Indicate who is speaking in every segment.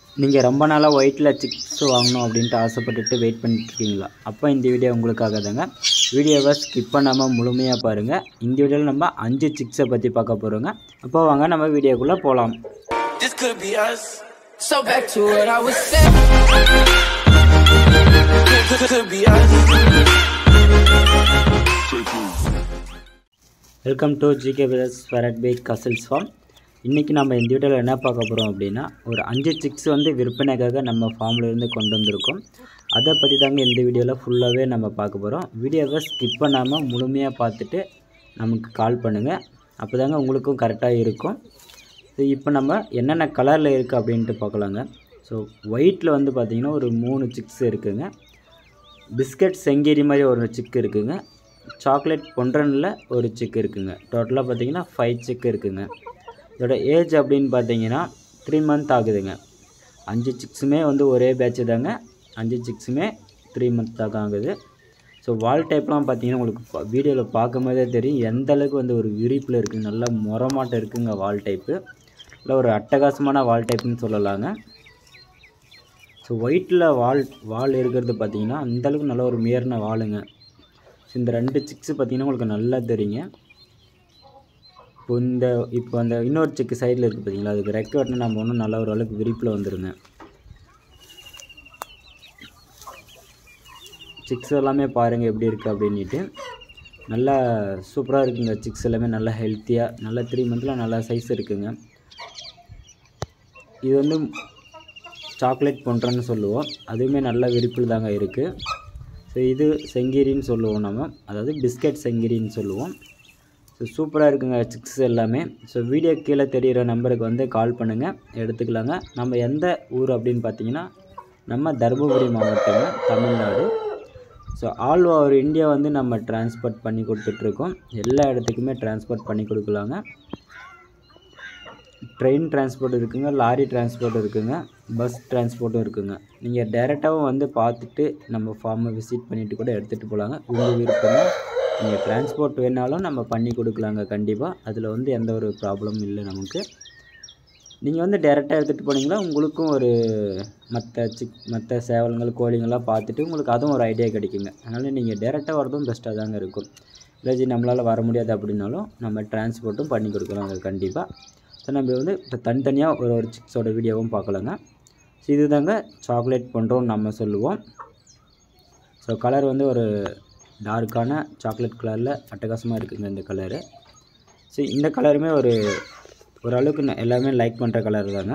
Speaker 1: நீங்கள் ரொம்ப நாளாக ஒயிட்டில் சிக்ஸ் வாங்கணும் அப்படின்ட்டு ஆசைப்பட்டுட்டு வெயிட் பண்ணிட்டுருக்கீங்களா அப்போ இந்த வீடியோ உங்களுக்காக தாங்க வீடியோவை ஸ்கிப் பண்ணாமல் முழுமையாக பாருங்கள் இந்த வீடியோவில் நம்ம அஞ்சு சிக்ஸை பற்றி பார்க்க போகிறோங்க அப்போ வாங்க நம்ம வீடியோக்குள்ளே போகலாம்
Speaker 2: This could be us.
Speaker 3: So back to what I was saying.
Speaker 2: Could, could, could be us.
Speaker 1: Welcome to GK brothers ஃபெரட் பேக் கசல்ஸ் ஃபார்ம் இன்றைக்கி நம்ம இந்த வீடியோவில் என்ன பார்க்க போகிறோம் அப்படின்னா ஒரு அஞ்சு சிக்ஸ் வந்து விற்பனைக்காக நம்ம ஃபார்ம்ல இருந்து கொண்டு வந்திருக்கோம் அதை பற்றி தாங்க இந்த வீடியோவில் ஃபுல்லாகவே நம்ம பார்க்க போகிறோம் வீடியோவை ஸ்கிப் பண்ணாமல் முழுமையாக பார்த்துட்டு நமக்கு கால் பண்ணுங்கள் அப்போ தாங்க உங்களுக்கும் கரெக்டாக இருக்கும் ஸோ இப்போ நம்ம என்னென்ன கலரில் இருக்குது அப்படின்ட்டு பார்க்கலாங்க ஸோ ஒயிட்டில் வந்து பார்த்திங்கன்னா ஒரு மூணு சிக்ஸ் இருக்குங்க பிஸ்கட் செங்கேரி மாதிரி ஒரு சிக்கு இருக்குங்க சாக்லேட் பொன்றனில் ஒரு சிக்கு இருக்குங்க டோட்டலாக பார்த்தீங்கன்னா ஃபைவ் சிக்கு இருக்குங்க இதோட ஏஜ் அப்படின்னு பார்த்தீங்கன்னா த்ரீ மந்த் ஆகுதுங்க அஞ்சு சிக்ஸுமே வந்து ஒரே பேட்ச் தாங்க அஞ்சு சிக்ஸுமே த்ரீ மந்த் தாங்க ஆகுது ஸோ வால் டைப்லாம் பார்த்தீங்கன்னா உங்களுக்கு வீடியோவில் பார்க்கும்போதே தெரியும் எந்த அளவுக்கு வந்து ஒரு விரிப்பில் இருக்குது நல்லா முறமாட்டம் இருக்குங்க வால் டைப்பு இல்லை ஒரு அட்டகாசமான வால் டைப்புன்னு சொல்லலாங்க ஸோ ஒயிட்டில் வால் வால் இருக்கிறது பார்த்தீங்கன்னா அந்தளவுக்கு நல்ல ஒரு மேர்ன வாளுங்க ஸோ இந்த ரெண்டு சிக்ஸு பார்த்தீங்கன்னா உங்களுக்கு நல்லா தெரியுங்க இப்போ இந்த இப்போ அந்த இன்னொரு சிக்கு சைடில் இருக்குது பார்த்தீங்களா அதுக்கு ரெக்க வெட்டினா நம்ம ஒன்றும் நல்ல ஒரு அளவுக்கு விரிப்பில் வந்துருங்க சிக்ஸ் எல்லாமே பாருங்கள் எப்படி இருக்குது அப்படின்ட்டு நல்லா சூப்பராக இருக்குங்க சிக்ஸ் எல்லாமே நல்லா ஹெல்த்தியாக நல்லா த்ரீ மந்தில் நல்லா சைஸ் இருக்குங்க இது வந்து சாக்லேட் பொன்றன்னு சொல்லுவோம் அதுவுமே நல்ல விரிப்பில் தாங்க இருக்குது ஸோ இது செங்கிரின்னு சொல்லுவோம் நம்ம அதாவது பிஸ்கட் செங்கிரின்னு சொல்லுவோம் ஸோ சூப்பராக இருக்குங்க சிக்ஸ் எல்லாமே ஸோ வீடியோ கீழே தெரிகிற நம்பருக்கு வந்து கால் பண்ணுங்கள் எடுத்துக்கலாங்க நம்ம எந்த ஊர் அப்படின்னு பார்த்தீங்கன்னா நம்ம தருமபுரி மாவட்டங்க Tamil Nadu so all over India வந்து நம்ம டிரான்ஸ்போர்ட் பண்ணி கொடுத்துட்ருக்கோம் எல்லா இடத்துக்குமே டிரான்ஸ்போர்ட் பண்ணி கொடுக்கலாங்க ட்ரெயின் டிரான்ஸ்போர்ட் இருக்குங்க லாரி டிரான்ஸ்போர்ட் இருக்குங்க பஸ் டிரான்ஸ்போர்ட்டும் இருக்குங்க நீங்கள் டேரெக்டாகவும் வந்து பார்த்துட்டு நம்ம ஃபார்மை விசிட் பண்ணிவிட்டு கூட எடுத்துகிட்டு போகலாங்க உங்கள் விருப்பம் நீங்கள் டிரான்ஸ்போர்ட் வேணாலும் நம்ம பண்ணி கொடுக்கலாங்க கண்டிப்பாக அதில் வந்து எந்த ஒரு ப்ராப்ளமும் இல்லை நமக்கு நீங்கள் வந்து டேரெக்டாக எடுத்துகிட்டு போனீங்களா உங்களுக்கும் ஒரு மற்ற சிக் மற்ற சேவல்கள் கோழிங்கெல்லாம் பார்த்துட்டு உங்களுக்கு அதுவும் ஒரு ஐடியா கிடைக்குங்க அதனால் நீங்கள் டேரெக்டாக வரதும் பெஸ்ட்டாக தாங்க இருக்கும் இல்லை ஜி நம்மளால் வர முடியாது அப்படின்னாலும் நம்ம டிரான்ஸ்போர்ட்டும் பண்ணி கொடுக்குறோங்க கண்டிப்பாக ஸோ நம்ம வந்து இப்போ தனித்தனியாக ஒரு ஒரு சிக்ஸோட வீடியோவும் பார்க்கலாங்க ஸோ இது தாங்க சாக்லேட் பண்ணுறோம் நம்ம சொல்லுவோம் ஸோ கலர் வந்து ஒரு டார்க்கான சாக்லேட் கலரில் அட்டகாசமாக இருக்குங்க இந்த கலரு ஸோ இந்த கலருமே ஒரு ஓரளவுக்கு ந- எல்லாமே லைக் பண்ணுற கலர் தாங்க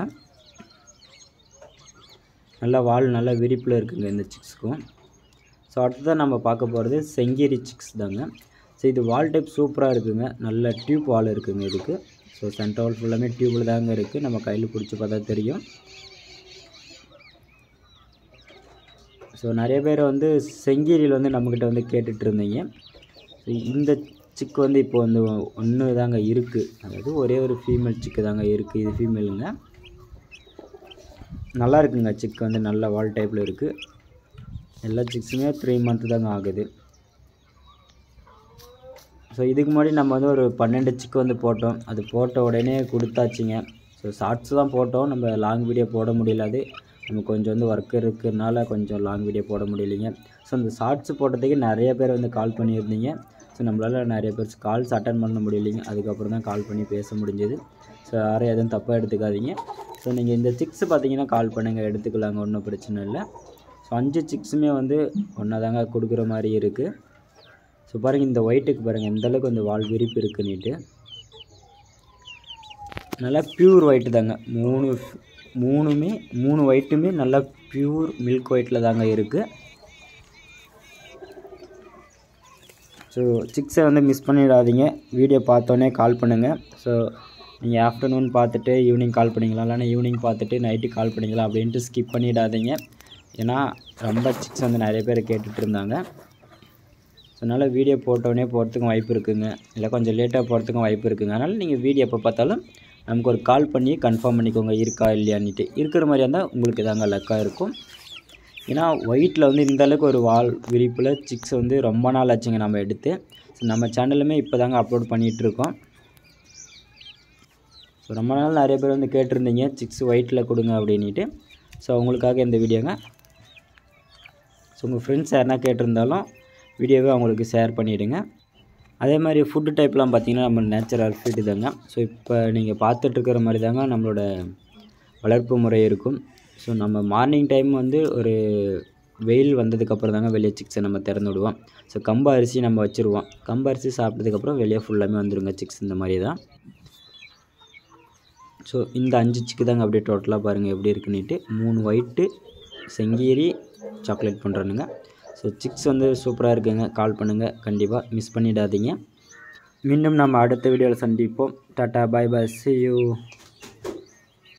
Speaker 1: நல்லா வால் நல்லா விரிப்பில் இருக்குங்க இந்த சிக்ஸ்க்கும் ஸோ அடுத்ததான் நம்ம பார்க்க போகிறது செங்கேரி சிக்ஸ் தாங்க ஸோ இது வால் டைப் சூப்பராக இருக்குங்க நல்ல டியூப் வால் இருக்குங்க இதுக்கு ஸோ சென்டர் வால் ஃபுல்லாமே டியூப்பில் தாங்க இருக்குது நம்ம கையில் பிடிச்சி பார்த்தா தெரியும் ஸோ நிறைய பேர் வந்து செங்கீரியில் வந்து நம்மக்கிட்ட வந்து கேட்டுட்டு இருந்தீங்க ஸோ இந்த சிக்கு வந்து இப்போ வந்து ஒன்று தாங்க இருக்குது அதாவது ஒரே ஒரு ஃபீமேல் சிக்கு தாங்க இருக்குது இது ஃபீமேலுங்க நல்லா இருக்குங்க சிக்கு வந்து நல்ல வால் டைப்பில் இருக்குது எல்லா சிக்ஸுமே த்ரீ மந்த் தாங்க ஆகுது ஸோ இதுக்கு முன்னாடி நம்ம வந்து ஒரு பன்னெண்டு சிக்கு வந்து போட்டோம் அது போட்ட உடனே கொடுத்தாச்சுங்க ஸோ ஷார்ட்ஸ் தான் போட்டோம் நம்ம லாங் வீடியோ போட முடியல அது நம்ம கொஞ்சம் வந்து ஒர்க் இருக்கிறதுனால கொஞ்சம் லாங் வீடியோ போட முடியலைங்க ஸோ அந்த ஷார்ட்ஸ் போட்டதுக்கு நிறைய பேர் வந்து கால் பண்ணியிருந்தீங்க ஸோ நம்மளால் நிறைய பேர் கால்ஸ் அட்டன் பண்ண முடியலைங்க அதுக்கப்புறம் தான் கால் பண்ணி பேச முடிஞ்சது ஸோ யாரும் எதுவும் தப்பாக எடுத்துக்காதீங்க ஸோ நீங்கள் இந்த சிக்ஸ் பார்த்தீங்கன்னா கால் பண்ணுங்கள் எடுத்துக்கலாங்க ஒன்றும் பிரச்சனை இல்லை ஸோ அஞ்சு சிக்ஸுமே வந்து ஒன்றா தாங்க கொடுக்குற மாதிரி இருக்குது ஸோ பாருங்கள் இந்த ஒயிட்டுக்கு பாருங்கள் எந்த அளவுக்கு அந்த வால் விரிப்பு இருக்குன்னுட்டு நல்லா பியூர் ஒயிட்டு தாங்க மூணு மூணுமே மூணு ஒயிட்டுமே நல்லா பியூர் மில்க் ஒயிட்டில் தாங்க இருக்குது ஸோ சிக்ஸை வந்து மிஸ் பண்ணிடாதீங்க வீடியோ பார்த்தோன்னே கால் பண்ணுங்கள் ஸோ நீங்கள் ஆஃப்டர்நூன் பார்த்துட்டு ஈவினிங் கால் பண்ணிங்களா இல்லைன்னா ஈவினிங் பார்த்துட்டு நைட்டு கால் பண்ணிங்களா அப்படின்ட்டு ஸ்கிப் பண்ணிடாதீங்க ஏன்னா ரொம்ப சிக்ஸ் வந்து நிறைய பேர் கேட்டுட்டு இருந்தாங்க ஸோ அதனால் வீடியோ போட்டோடனே போகிறதுக்கும் வாய்ப்பு இருக்குங்க இல்லை கொஞ்சம் லேட்டாக போகிறதுக்கும் வாய்ப்பு இருக்குங்க அதனால் நீங்கள் வீடியோ எப்போ பார்த்தாலும் நமக்கு ஒரு கால் பண்ணி கன்ஃபார்ம் பண்ணிக்கோங்க இருக்கா இல்லையான்னுட்டு இருக்கிற மாதிரியா இருந்தால் உங்களுக்கு தாங்க லக்காக இருக்கும் ஏன்னா ஒயிட்டில் வந்து இந்த அளவுக்கு ஒரு வால் விரிப்பில் சிக்ஸ் வந்து ரொம்ப நாள் ஆச்சுங்க நம்ம எடுத்து ஸோ நம்ம சேனலுமே இப்போ தாங்க அப்லோட் பண்ணிகிட்ருக்கோம் ஸோ ரொம்ப நாள் நிறைய பேர் வந்து கேட்டிருந்தீங்க சிக்ஸ் ஒயிட்டில் கொடுங்க அப்படின்ட்டு ஸோ அவங்களுக்காக இந்த வீடியோங்க ஸோ உங்கள் ஃப்ரெண்ட்ஸ் யாருனா கேட்டிருந்தாலும் வீடியோவை அவங்களுக்கு ஷேர் பண்ணிவிடுங்க அதே மாதிரி ஃபுட்டு டைப்லாம் பார்த்தீங்கன்னா நம்ம நேச்சுரல் ஃபீடு தாங்க ஸோ இப்போ நீங்கள் பார்த்துட்ருக்கிற மாதிரி தாங்க நம்மளோட வளர்ப்பு முறை இருக்கும் ஸோ நம்ம மார்னிங் டைம் வந்து ஒரு வெயில் வந்ததுக்கப்புறம் தாங்க வெளியே சிக்ஸை நம்ம திறந்து விடுவோம் ஸோ கம்பு அரிசி நம்ம வச்சுருவோம் கம்பு அரிசி சாப்பிட்டதுக்கப்புறம் வெளியே ஃபுல்லாமே வந்துடுங்க சிக்ஸ் இந்த மாதிரி தான் ஸோ இந்த அஞ்சு சிக்கு தாங்க அப்படியே டோட்டலாக பாருங்கள் எப்படி இருக்குன்னுட்டு மூணு ஒயிட்டு செங்கீரி சாக்லேட் பண்ணுறானுங்க ஸோ சிக்ஸ் வந்து சூப்பராக இருக்குங்க கால் பண்ணுங்கள் கண்டிப்பாக மிஸ் பண்ணிடாதீங்க மீண்டும் நம்ம அடுத்த வீடியோவில் சந்திப்போம் tata bye bye see you